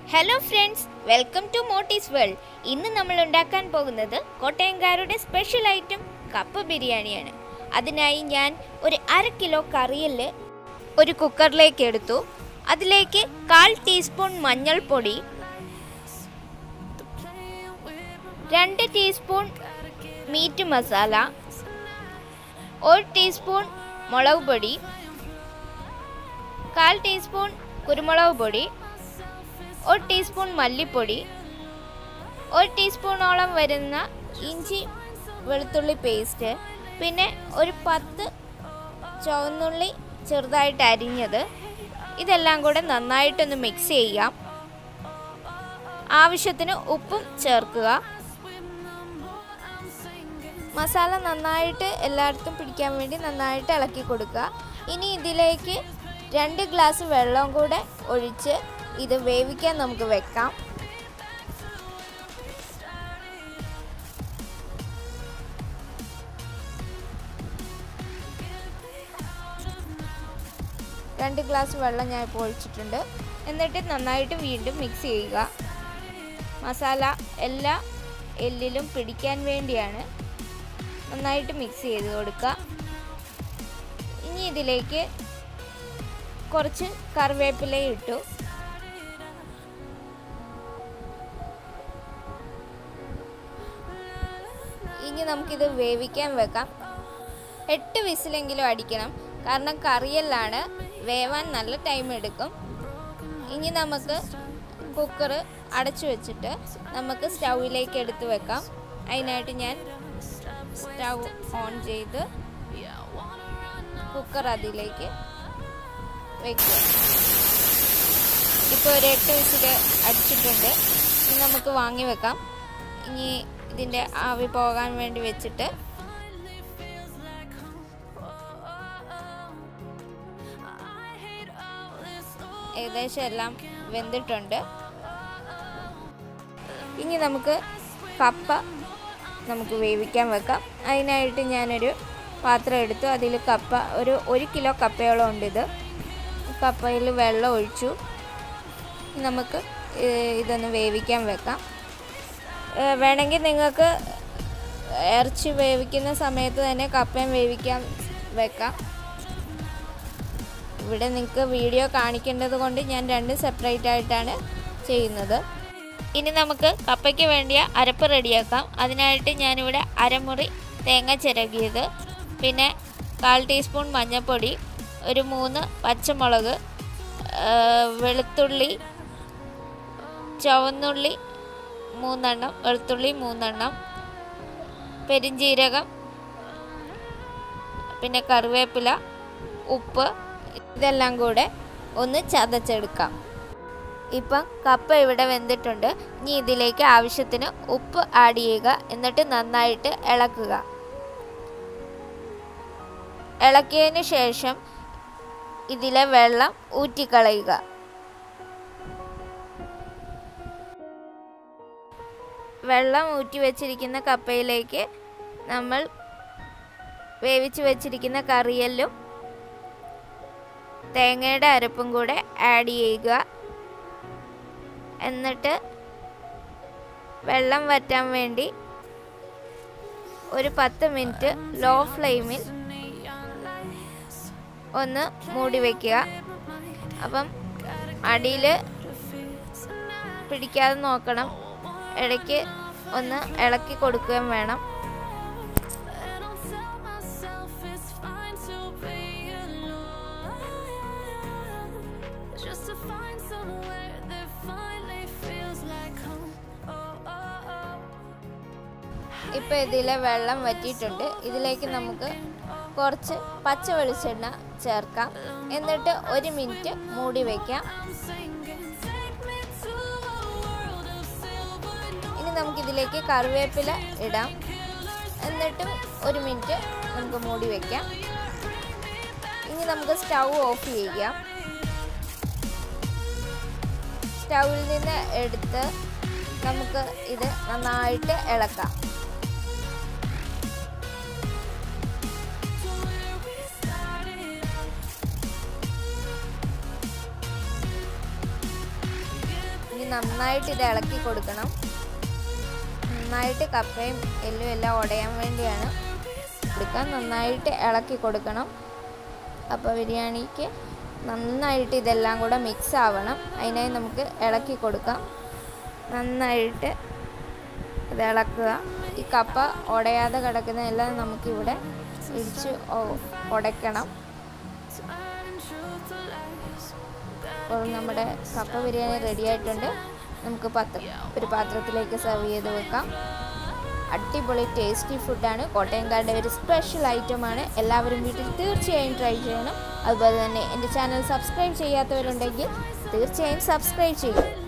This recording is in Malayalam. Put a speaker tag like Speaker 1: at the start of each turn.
Speaker 1: hello friends welcome to Motis world ഇന്ന് നമ്മൾ ഉണ്ടാക്കാൻ പോകുന്നത് കോട്ടയംകാരുടെ സ്പെഷ്യൽ ഐറ്റം കപ്പ ബിരിയാണിയാണ് അതിനായി ഞാൻ ഒരു അര കിലോ കറിയിൽ ഒരു കുക്കറിലേക്ക് എടുത്തു അതിലേക്ക് കാൽ ടീസ്പൂൺ മഞ്ഞൾപ്പൊടി രണ്ട് ടീസ്പൂൺ മീറ്റ് മസാല ഒരു ടീസ്പൂൺ മുളക് പൊടി കാൽ ടീസ്പൂൺ കുരുമുളക് പൊടി ഒരു ടീസ്പൂൺ മല്ലിപ്പൊടി ഒരു ടീസ്പൂണോളം വരുന്ന ഇഞ്ചി വെളുത്തുള്ളി പേസ്റ്റ് പിന്നെ ഒരു പത്ത് ചുവന്നുള്ളി ചെറുതായിട്ട് അരിഞ്ഞത് ഇതെല്ലാം കൂടെ നന്നായിട്ടൊന്ന് മിക്സ് ചെയ്യാം ആവശ്യത്തിന് ഉപ്പും ചേർക്കുക മസാല നന്നായിട്ട് എല്ലായിടത്തും പിടിക്കാൻ വേണ്ടി നന്നായിട്ട് ഇളക്കി കൊടുക്കുക ഇനി ഇതിലേക്ക് രണ്ട് ഗ്ലാസ് വെള്ളം കൂടെ ഒഴിച്ച് ഇത് വേവിക്കാൻ നമുക്ക് വെക്കാം രണ്ട് ഗ്ലാസ് വെള്ളം ഞാൻ ഇപ്പോൾ ഒഴിച്ചിട്ടുണ്ട് എന്നിട്ട് നന്നായിട്ട് വീണ്ടും മിക്സ് ചെയ്യുക മസാല എല്ലാ എല്ലിലും പിടിക്കാൻ വേണ്ടിയാണ് നന്നായിട്ട് മിക്സ് ചെയ്ത് കൊടുക്കുക ഇനി ഇതിലേക്ക് കുറച്ച് കറിവേപ്പില ഇട്ടു ഇനി നമുക്കിത് വേവിക്കാൻ വെക്കാം എട്ട് വിസിലെങ്കിലും അടിക്കണം കാരണം കറിയല്ലാണ് വേവാൻ നല്ല ടൈം എടുക്കും ഇനി നമുക്ക് കുക്കർ അടച്ചു വെച്ചിട്ട് നമുക്ക് സ്റ്റൗവിലേക്ക് എടുത്ത് വെക്കാം അതിനായിട്ട് ഞാൻ സ്റ്റൗ ഓൺ ചെയ്ത് കുക്കർ അതിലേക്ക് വെക്കുക ഇപ്പോൾ ഒരു എട്ട് വിസിൽ അടിച്ചിട്ടുണ്ട് ഇനി നമുക്ക് വാങ്ങി വെക്കാം ഇനി ഇതിൻ്റെ ആവി പോകാൻ വേണ്ടി വെച്ചിട്ട് ഏകദേശം എല്ലാം വെന്തിട്ടുണ്ട് ഇനി നമുക്ക് കപ്പ നമുക്ക് വേവിക്കാൻ വെക്കാം അതിനായിട്ട് ഞാനൊരു പാത്രം എടുത്തു അതിൽ കപ്പ ഒരു ഒരു കിലോ കപ്പയോളം ഉണ്ട് ഇത് കപ്പയിൽ വെള്ളം ഒഴിച്ചു നമുക്ക് ഇതൊന്ന് വേവിക്കാൻ വെക്കാം വേണമെങ്കിൽ നിങ്ങൾക്ക് ഇറച്ചി വേവിക്കുന്ന സമയത്ത് തന്നെ കപ്പയും വേവിക്കാൻ വെക്കാം ഇവിടെ നിങ്ങൾക്ക് വീഡിയോ കാണിക്കേണ്ടത് കൊണ്ട് ഞാൻ രണ്ടും സെപ്പറേറ്റ് ആയിട്ടാണ് ചെയ്യുന്നത് ഇനി നമുക്ക് കപ്പയ്ക്ക് വേണ്ടിയ അരപ്പ് റെഡിയാക്കാം അതിനായിട്ട് ഞാനിവിടെ അരമുറി തേങ്ങ ചിരകിയത് പിന്നെ കാൽ ടീസ്പൂൺ മഞ്ഞൾപ്പൊടി ഒരു മൂന്ന് പച്ചമുളക് വെളുത്തുള്ളി ചുവന്നുള്ളി മൂന്നെണ്ണം വെളുത്തുള്ളി മൂന്നെണ്ണം പെരിഞ്ജീരകം പിന്നെ കറിവേപ്പില ഉപ്പ് ഇതെല്ലാം കൂടെ ഒന്ന് ചതച്ചെടുക്കാം ഇപ്പം കപ്പ ഇവിടെ വെന്തിട്ടുണ്ട് ഇനി ഇതിലേക്ക് ആവശ്യത്തിന് ഉപ്പ് ആഡ് ചെയ്യുക എന്നിട്ട് നന്നായിട്ട് ഇളക്കുക ഇളക്കിയതിന് ശേഷം ഇതിലെ വെള്ളം ഊറ്റിക്കളയുക വെള്ളം ഊറ്റി വെച്ചിരിക്കുന്ന കപ്പയിലേക്ക് നമ്മൾ വേവിച്ച് വെച്ചിരിക്കുന്ന കറിയല്ലും തേങ്ങയുടെ അരപ്പും കൂടെ ആഡ് ചെയ്യുക എന്നിട്ട് വെള്ളം വറ്റാൻ വേണ്ടി ഒരു പത്ത് മിനിറ്റ് ലോ ഫ്ലെയിമിൽ ഒന്ന് മൂടി വയ്ക്കുക അപ്പം അടിയിൽ പിടിക്കാതെ നോക്കണം ഇടയ്ക്ക് ഒന്ന് ഇളക്കി കൊടുക്കുകയും വേണം ഇപ്പം ഇതിലെ വെള്ളം വറ്റിയിട്ടുണ്ട് ഇതിലേക്ക് നമുക്ക് കുറച്ച് പച്ച വെളിച്ചെണ്ണ ചേർക്കാം എന്നിട്ട് ഒരു മിനിറ്റ് മൂടി വയ്ക്കാം ഇനി നമുക്കിതിലേക്ക് കറിവേപ്പില ഇടാം എന്നിട്ടും ഒരു മിനിറ്റ് നമുക്ക് മൂടി വയ്ക്കാം ഇനി നമുക്ക് സ്റ്റൗ ഓഫ് ചെയ്യാം സ്റ്റൗവിൽ നിന്ന് എടുത്ത് നമുക്ക് ഇത് നന്നായിട്ട് ഇളക്കാം നന്നായിട്ട് ഇത് ഇളക്കി കൊടുക്കണം നന്നായിട്ട് കപ്പയും എല്ലും എല്ലാം ഉടയാൻ വേണ്ടിയാണ് കൊടുക്കാൻ നന്നായിട്ട് ഇളക്കി കൊടുക്കണം അപ്പോൾ ബിരിയാണിക്ക് നന്നായിട്ട് ഇതെല്ലാം കൂടെ മിക്സ് ആവണം അതിനായി നമുക്ക് ഇളക്കി കൊടുക്കാം നന്നായിട്ട് ഇത് ഇളക്കുക ഈ കപ്പ ഉടയാതെ കിടക്കുന്നതെല്ലാം നമുക്കിവിടെ ഇടിച്ച് ഒ- ഉടയ്ക്കണം അപ്പോൾ നമ്മുടെ കപ്പ ബിരിയാണി റെഡി ആയിട്ടുണ്ട് നമുക്ക് പത്ര ഒരു പാത്രത്തിലേക്ക് സെർവ് ചെയ്ത് വെക്കാം അടിപൊളി ടേസ്റ്റി ഫുഡാണ് കോട്ടയംകാരുടെ ഒരു സ്പെഷ്യൽ ഐറ്റമാണ് എല്ലാവരും വീട്ടിൽ തീർച്ചയായും ട്രൈ ചെയ്യണം അതുപോലെ തന്നെ എൻ്റെ ചാനൽ സബ്സ്ക്രൈബ് ചെയ്യാത്തവരുണ്ടെങ്കിൽ തീർച്ചയായും സബ്സ്ക്രൈബ് ചെയ്യും